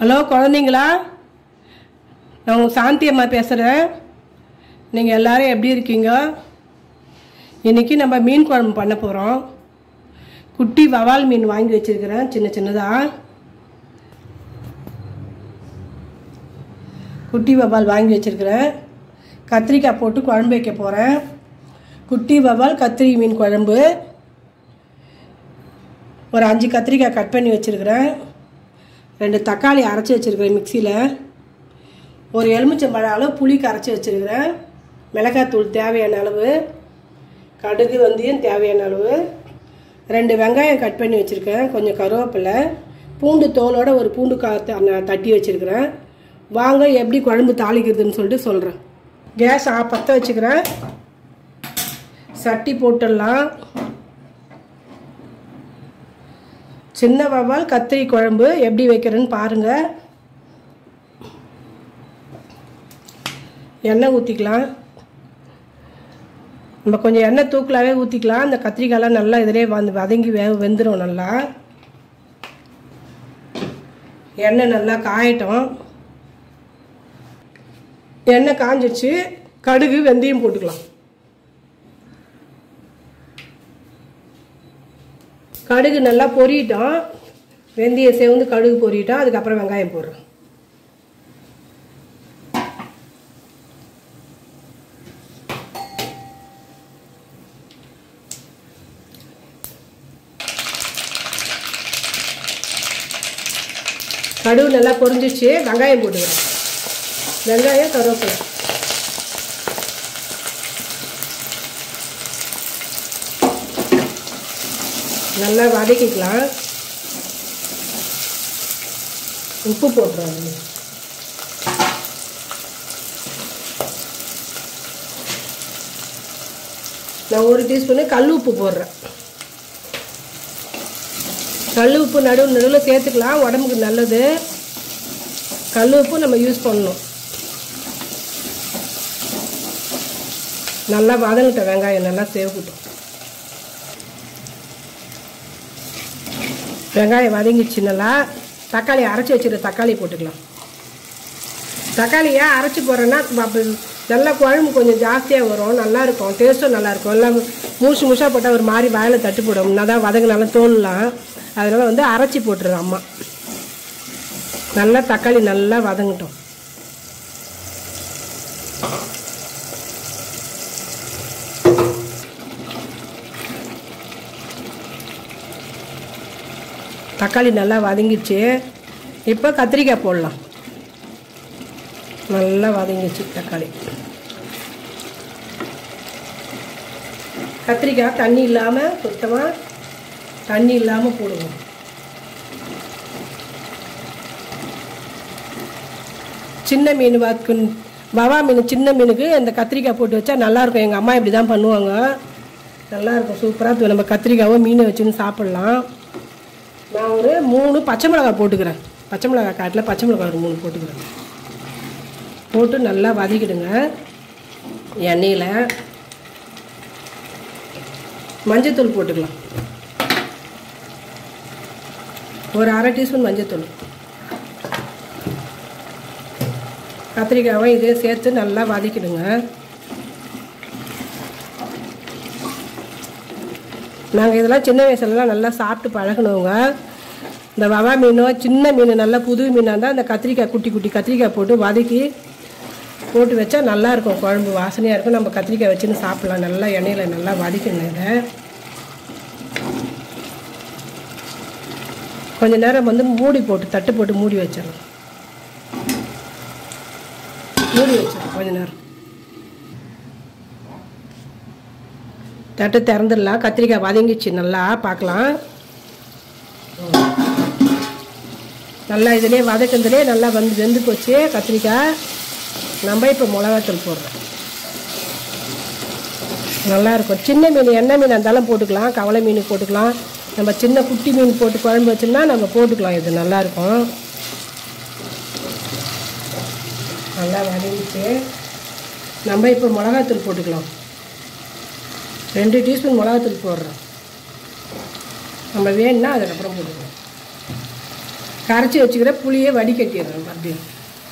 Hello குழந்தைங்களா நான் உங்கள் சாந்தி அம்மா பேசுகிறேன் நீங்கள் எல்லாரும் எப்படி இருக்கீங்க இன்றைக்கி நம்ம மீன் குழம்பு பண்ண போகிறோம் குட்டி வவால் மீன் வாங்கி வச்சுருக்கிறேன் சின்ன சின்னதாக குட்டி வவால் வாங்கி வச்சுருக்கிறேன் கத்திரிக்காய் போட்டு குழம்பு வைக்க போகிறேன் குட்டி வவால் கத்திரி மீன் குழம்பு ஒரு அஞ்சு கத்திரிக்காய் கட் பண்ணி வச்சுருக்கிறேன் ரெண்டு தக்காளி அரைச்சி வச்சுருக்கிறேன் மிக்சியில் ஒரு எலுமிச்சம்பழம் அளவு புளி கரைச்சி வச்சுருக்கிறேன் மிளகாத்தூள் தேவையான அளவு கடுகு வெந்தயம் தேவையான அளவு ரெண்டு வெங்காயம் கட் பண்ணி வச்சுருக்கேன் கொஞ்சம் கருவேப்பிலை பூண்டு தோலோட ஒரு பூண்டு கா த- தட்டி வச்சுருக்கிறேன் வாங்க எப்படி குழம்பு தாளிக்கிறதுன்னு சொல்லிட்டு சொல்கிறேன் கேஸ் ஆ பற்ற வச்சுக்கிறேன் சட்டி போட்டுடலாம் சின்ன வவ்வால் கத்திரி குழம்பு எப்படி வைக்கிறேன்னு பாருங்கள் எண்ணெய் ஊற்றிக்கலாம் நம்ம கொஞ்சம் எண்ணெய் தூக்கலாகவே ஊற்றிக்கலாம் இந்த கத்திரிக்காயெல்லாம் நல்லா இதிலே வந்து வதங்கி வே வெந்துடும் நல்லா எண்ணெய் நல்லா காயட்டும் எண்ணெய் காஞ்சிச்சு கடுகு வெந்தயம் போட்டுக்கலாம் கடுகு நல்லா பொரியட்டும் வெந்தயம் சேர்ந்து கடுகு பொரியட்டும் அதுக்கப்புறம் வெங்காயம் போடுறேன் கடுகு நல்லா பொரிஞ்சிச்சு வெங்காயம் போட்டுக்கிறேன் வெங்காயம் கருவேப்பிலை நல்லா வதக்கிக்கலாம் உப்பு போட்டுருவோம் அதுல. நான் ஒரு டீஸ்பூனு கல் உப்பு போடுறேன் கல் உப்பு நடுவு நடுவில் சேர்த்துக்கலாம் உடம்புக்கு நல்லது கல் உப்பு நம்ம யூஸ் பண்ணணும் நல்லா வதங்கட்டும் வெங்காயம் நல்லா சேவக்கட்டும் வெங்காயம் வதங்கிடுச்சு நல்லா தக்காளி அரைச்சி வச்சுருக்க தக்காளி போட்டுக்கலாம் தக்காளி ஏன் அரைச்சி போடுறேன்னா அப்ப நல்லா குழம்பு கொஞ்சம் ஜாஸ்தியாக வரும் நல்லா இருக்கும் டேஸ்ட்டும் நல்லா இருக்கும் எல்லாம் மூசு மூஷாக போட்டால் ஒரு மாதிரி வாயில் தட்டு போடும் நான் தான் வதங்கினாலும் தோணலாம் அதனால் வந்து அரைச்சி போட்டுருது அம்மா நல்லா தக்காளி நல்லா வதங்கட்டும் தக்காளி நல்லா வதங்கிடுச்சு இப்போ கத்திரிக்காய் போடலாம் நல்லா வதங்கிடுச்சு தக்காளி கத்திரிக்காய் தண்ணி இல்லாமல் சுத்தமாக தண்ணி இல்லாமல் போடுவோம் சின்ன மீன் வாக்கு வவா மீன் சின்ன மீனுக்கு இந்த கத்திரிக்காய் போட்டு வச்சா நல்லாயிருக்கும் எங்கள் அம்மா இப்படி தான் பண்ணுவாங்க நல்லாயிருக்கும் சூப்பராக நம்ம கத்திரிக்காவும் மீனை வச்சுன்னு சாப்பிட்லாம் நான் ஒரு மூணு பச்சை மிளகாய் போட்டுக்கிறேன் பச்சை மிளகாய் காட்டில் பச்சை மிளகாய் ஒரு மூணு போட்டுக்கிறேன் போட்டு நல்லா வதக்கிடுங்க எண்ணெயில் மஞ்சத்தூள் போட்டுக்கலாம் ஒரு அரை டீஸ்பூன் மஞ்சத்தூள் கத்திரிக்காவை இதே சேர்த்து நல்லா வதக்கிடுங்க நாங்கள் இதெல்லாம் சின்ன வயசுலலாம் நல்லா சாப்பிட்டு பழகினவங்க இந்த வவா மீனோ சின்ன மீன் நல்லா புது மீனாக இருந்தால் இந்த கத்திரிக்காய் குட்டி குட்டி கத்திரிக்காய் போட்டு வதக்கி போட்டு வச்சா நல்லா இருக்கும் குழம்பு வாசனையாக இருக்கும் நம்ம கத்திரிக்காய் வச்சுன்னு சாப்பிட்லாம் நல்லா எண்ணெயில் நல்லா வதக்கணும் இதை கொஞ்ச நேரம் வந்து மூடி போட்டு தட்டு போட்டு மூடி வச்சிடணும் மூடி வச்சிடணும் கொஞ்ச நேரம் தட்டு திறந்துடலாம் கத்திரிக்காய் வதங்கிச்சு நல்லா பார்க்கலாம் நல்லா இதிலே வதக்குறதுலே நல்லா வந்து வெந்து போச்சு கத்திரிக்காய் நம்ம இப்போ மிளகாத்தூள் போடுறோம் நல்லா இருக்கும் சின்ன மீன் எண்ணெய் மீன் இருந்தாலும் போட்டுக்கலாம் கவலை மீன் போட்டுக்கலாம் நம்ம சின்ன குட்டி மீன் போட்டு குழம்பு வச்சோம்னா நம்ம போட்டுக்கலாம் இது நல்லா இருக்கும் நல்லா வதங்கிச்சு நம்ம இப்போ மிளகாத்தூள் போட்டுக்கலாம் ரெண்டு டீஸ்பூன் மிளகாத்தூள் போடுறோம் நம்ம வேணும்னா அதுக்கப்புறம் போட்டுக்கலாம் கரைச்சி வச்சுக்கிற புளியை வடிகட்டிடுறேன் மறுபடியும்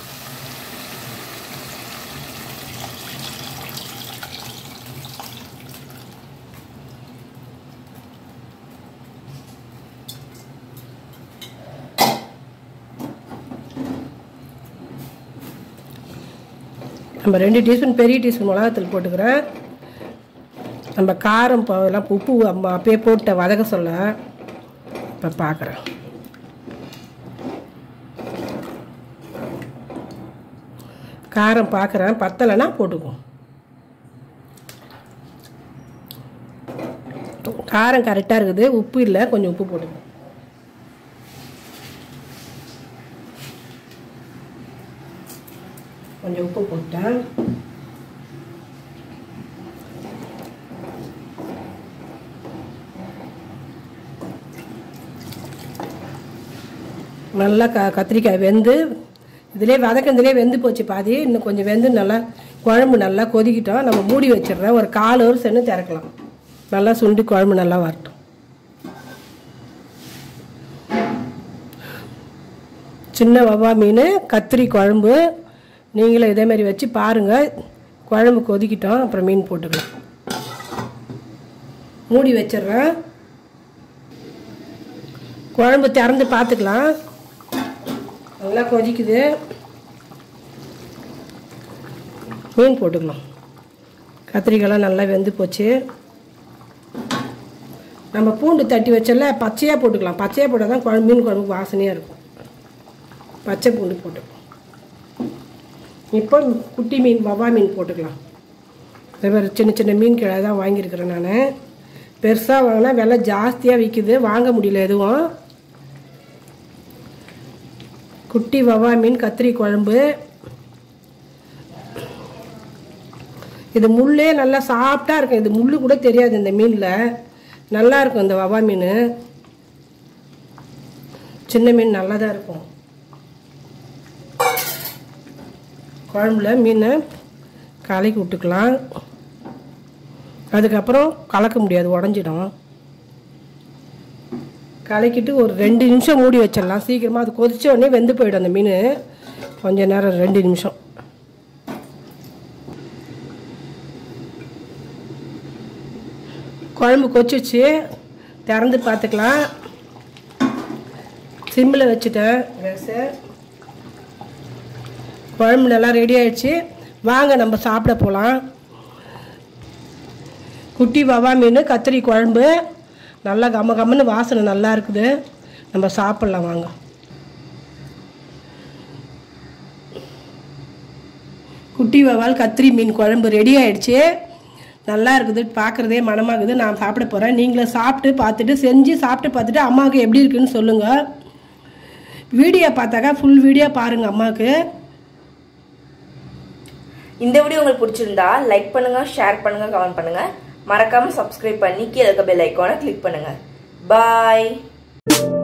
நம்ம ரெண்டு டீஸ்பூன் பெரிய டீஸ்பூன் மிளகாத்தூள் போட்டுக்கிறேன் நம்ம காரம் இப்போ எல்லாம் உப்பு அம்மா அப்பயே போட்ட வதக்க சொல்ல இப்போ பார்க்குறேன் காரம் பார்க்குறேன் பத்தலைன்னா போட்டுக்குவோம் காரம் கரெக்டாக இருக்குது உப்பு இல்லை கொஞ்சம் உப்பு போட்டுக்கோங்க கொஞ்சம் உப்பு போட்டேன் நல்லா க கத்திரிக்காய் வெந்து இதிலே வதக்கந்திலே வெந்து போச்சு பாதி இன்னும் கொஞ்சம் வெந்து நல்லா குழம்பு நல்லா கொதிக்கிட்டோம் நம்ம மூடி வச்சிடுறேன் ஒரு கால் ஒரு சென்று திறக்கலாம் நல்லா சுண்டி குழம்பு நல்லா வரட்டும் சின்ன வவ்வா மீன் கத்திரி குழம்பு நீங்களும் இதே மாதிரி வச்சு பாருங்கள் குழம்பு கொதிக்கிட்டோம் அப்புறம் மீன் போட்டுக்கலாம் மூடி வச்சிடுறேன் குழம்பு திறந்து பார்த்துக்கலாம் நல்லா கொதிக்குது மீன் போட்டுக்கலாம் கத்திரிக்காய்லாம் நல்லா வெந்து போச்சு நம்ம பூண்டு தட்டி வச்சல பச்சையாக போட்டுக்கலாம் பச்சையாக போட்டால் தான் குழம்பு மீன் குழம்பு வாசனையாக இருக்கும் பச்சை பூண்டு போட்டுக்கலாம் இப்போ குட்டி மீன் வவ்வா மீன் போட்டுக்கலாம் இதே மாதிரி சின்ன சின்ன மீன் கிழை தான் வாங்கியிருக்கிறேன் நான் பெருசாக வாங்கினா விலை ஜாஸ்தியாக விற்கிது வாங்க முடியல எதுவும் குட்டி வவ்வா மீன் கத்திரி குழம்பு இது முள்ளே நல்லா சாஃப்டாக இருக்கும் இது முள்ளு கூட தெரியாது இந்த மீனில் நல்லா இருக்கும் இந்த வவ்வா மீன் சின்ன மீன் நல்லா தான் இருக்கும் குழம்புல மீனை கலக்கி விட்டுக்கலாம் அதுக்கப்புறம் கலக்க முடியாது உடஞ்சிடும் கலக்கிட்டு ஒரு ரெண்டு நிமிஷம் மூடி வச்சிடலாம் சீக்கிரமாக அது கொதிச்ச உடனே வெந்து போயிடும் அந்த மீன் கொஞ்ச நேரம் ரெண்டு நிமிஷம் குழம்பு கொச்சிச்சு திறந்து பார்த்துக்கலாம் சிம்மில் வச்சுட்டேன் கேஸை குழம்பு நல்லா ரெடி ஆயிடுச்சு வாங்க நம்ம சாப்பிட போகலாம் குட்டி வவா மீன் கத்திரி குழம்பு நல்லா கம்ம கம்மன்னு வாசனை நல்லா இருக்குது நம்ம சாப்பிட்லாம் வாங்க குட்டி வவால் கத்திரி மீன் குழம்பு ரெடி ஆயிடுச்சு நல்லா இருக்குது பார்க்குறதே மனமாகுது நான் சாப்பிட போகிறேன் நீங்களும் சாப்பிட்டு பார்த்துட்டு செஞ்சு சாப்பிட்டு பார்த்துட்டு அம்மாவுக்கு எப்படி இருக்குன்னு சொல்லுங்கள் வீடியோ பார்த்தாக்கா ஃபுல் வீடியோ பாருங்கள் அம்மாவுக்கு இந்த வீடியோ உங்களுக்கு பிடிச்சிருந்தா லைக் பண்ணுங்க ஷேர் பண்ணுங்க கமெண்ட் பண்ணுங்க மறக்காம சப்ஸ்கிரைப் பண்ணி கீழே இருக்க பெல் ஐக்கானை கிளிக் பண்ணுங்க பாய்